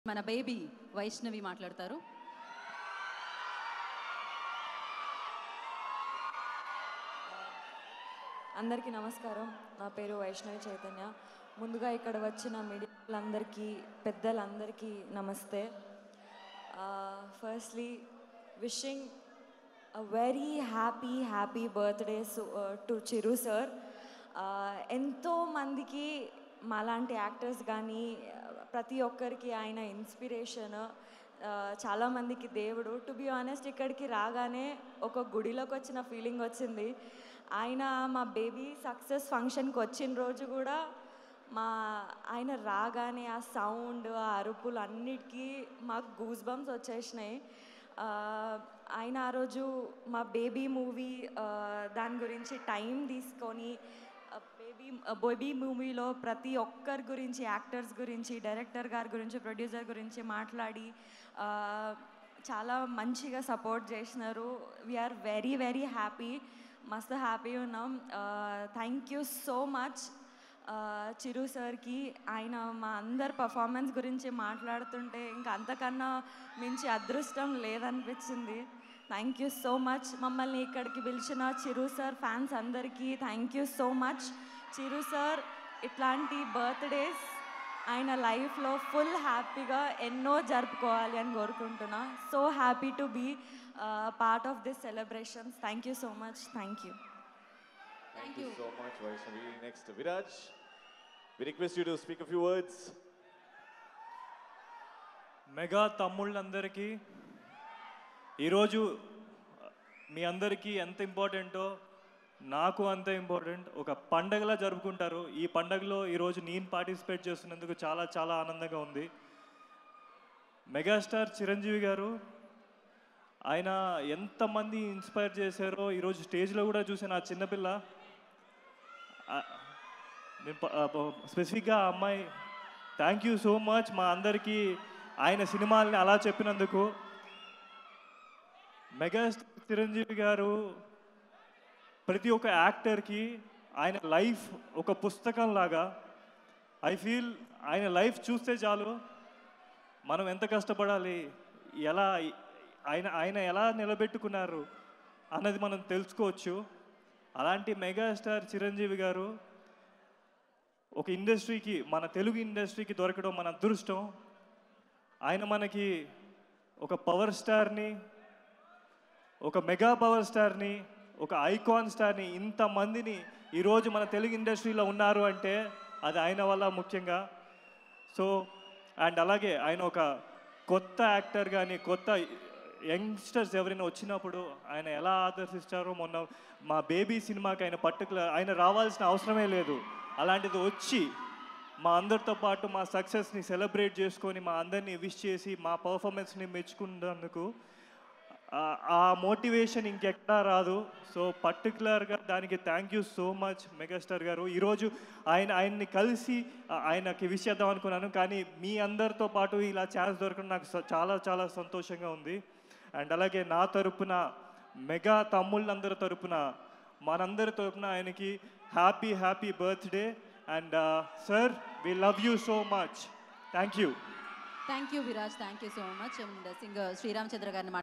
మన బేబీ వైష్ణవి మాట్లాడతారు అందరికీ నమస్కారం నా పేరు వైష్ణవి చైతన్య ముందుగా ఇక్కడ వచ్చిన మీడియాలందరికీ పెద్దలందరికీ నమస్తే firstly wishing a very happy happy birthday to Chiru sir ఎంతో మందికి మాలాంటి యాక్టర్స్ కానీ ప్రతి ఒక్కరికి ఆయన ఇన్స్పిరేషన్ చాలామందికి దేవుడు టు బి ఆనెస్ట్ ఇక్కడికి రాగానే ఒక గుడిలోకి వచ్చిన ఫీలింగ్ వచ్చింది ఆయన మా బేబీ సక్సెస్ ఫంక్షన్కి వచ్చిన రోజు కూడా మా ఆయన రాగానే ఆ సౌండ్ ఆ అరుపులు అన్నిటికీ మాకు గూస్ బంప్స్ వచ్చేసినాయి ఆ, ఆయన ఆ రోజు మా బేబీ మూవీ దాని గురించి టైం తీసుకొని బేబీ బేబీ మూవీలో ప్రతి ఒక్కరి గురించి యాక్టర్స్ గురించి డైరెక్టర్ గారి గురించి ప్రొడ్యూసర్ గురించి మాట్లాడి ఆ, చాలా మంచిగా సపోర్ట్ చేసినారు వీఆర్ వెరీ వెరీ హ్యాపీ మస్తు హ్యాపీ ఉన్నాం thank you so much Chiru సార్కి ఆయన మా అందరి పర్ఫార్మెన్స్ గురించి మాట్లాడుతుంటే ఇంకా అంతకన్నా మించి అదృష్టం లేదనిపించింది థ్యాంక్ యూ సో మచ్ మమ్మల్ని ఇక్కడికి పిలిచిన చిరు సార్ ఫ్యాన్స్ అందరికీ thank you so much Chiru sir ఇట్లాంటి బర్త్డేస్ ఆయన లైఫ్లో ఫుల్ హ్యాపీగా ఎన్నో జరుపుకోవాలి అని కోరుకుంటున్నా so happy to be part of this celebrations thank you so much thank you thank Thank you you so much, Vaishnavi. Next, Viraj. We request you to speak a few words. Mega తమ్ముళ్ళందరికీ ఈరోజు మీ అందరికీ ఎంత ఇంపార్టెంటో నాకు అంత important ఒక పండగలా జరుపుకుంటారు ఈ పండగలో ఈరోజు నేను పార్టిసిపేట్ చేస్తున్నందుకు చాలా చాలా ఆనందంగా ఉంది మెగాస్టార్ చిరంజీవి గారు ఆయన ఎంతమంది ఇన్స్పైర్ చేశారో ఈరోజు స్టేజ్లో కూడా చూసాను ఆ చిన్నపిల్ల ఆ- నేను ప- ఆ ప- స్పెసిఫిక్గా ఆ అమ్మాయి థ్యాంక్ యూ సో మచ్ మా అందరికీ ఆయన సినిమాల్ని అలా చెప్పినందుకు మెగాస్టార్ చిరంజీవి గారు ప్రతి ఒక్క యాక్టర్కి ఆయన లైఫ్ ఒక పుస్తకం లాగా ఐ ఫీల్ ఆయన లైఫ్ చూస్తే చాలు మనం ఎంత కష్టపడాలి ఎలా ఆయన ఆయన ఎలా నిలబెట్టుకున్నారు అన్నది మనం తెలుసుకోవచ్చు అలాంటి మెగాస్టార్ చిరంజీవి గారు ఒక ఇండస్ట్రీకి మన తెలుగు ఇండస్ట్రీకి దొరకడం మన అదృష్టం ఆయన మనకి ఒక పవర్ స్టార్ని ఒక మెగా పవర్ స్టార్ని ఒక ఐకాన్ స్టార్ని ఇంతమందిని ఈరోజు మన తెలుగు ఇండస్ట్రీలో ఉన్నారు అంటే అది ఆయన వల్ల ముఖ్యంగా సో అండ్ అలాగే ఆయన ఒక కొత్త యాక్టర్ కానీ కొత్త యంగ్స్టర్స్ ఎవరైనా వచ్చినప్పుడు ఆయన ఎలా ఆదర్శిస్తారో మొన్న మా బేబీ సినిమాకి ఆయన పర్టికులర్ ఆయన రావాల్సిన అవసరమే లేదు అలాంటిది వచ్చి మా అందరితో పాటు మా సక్సెస్ని సెలబ్రేట్ చేసుకొని మా అందరినీ విష్ చేసి మా పర్ఫార్మెన్స్ని మెచ్చుకున్నందుకు ఆ- ఆ మోటివేషన్ ఇంకెక్కడా రాదు సో పర్టికులర్గా దానికి thank you so much megastar గారు ఈరోజు ఆయన ఆయన్ని కలిసి ఆ- ఆయనకి విష్ చేద్దాం అనుకున్నాను కానీ మీ అందరితో పాటు ఇలా ఛాన్స్ దొరకడం నాకు స- చాలా చాలా సంతోషంగా ఉంది అండ్ అలాగే నా తరపున మెగా తమ్ముళ్ళందరి తరపున మనందరి తరపున ఆయనకి happy happy birthday and sir we love you so much thank you thank you Viraj thank you so much and singer Sreeramachandra గారిని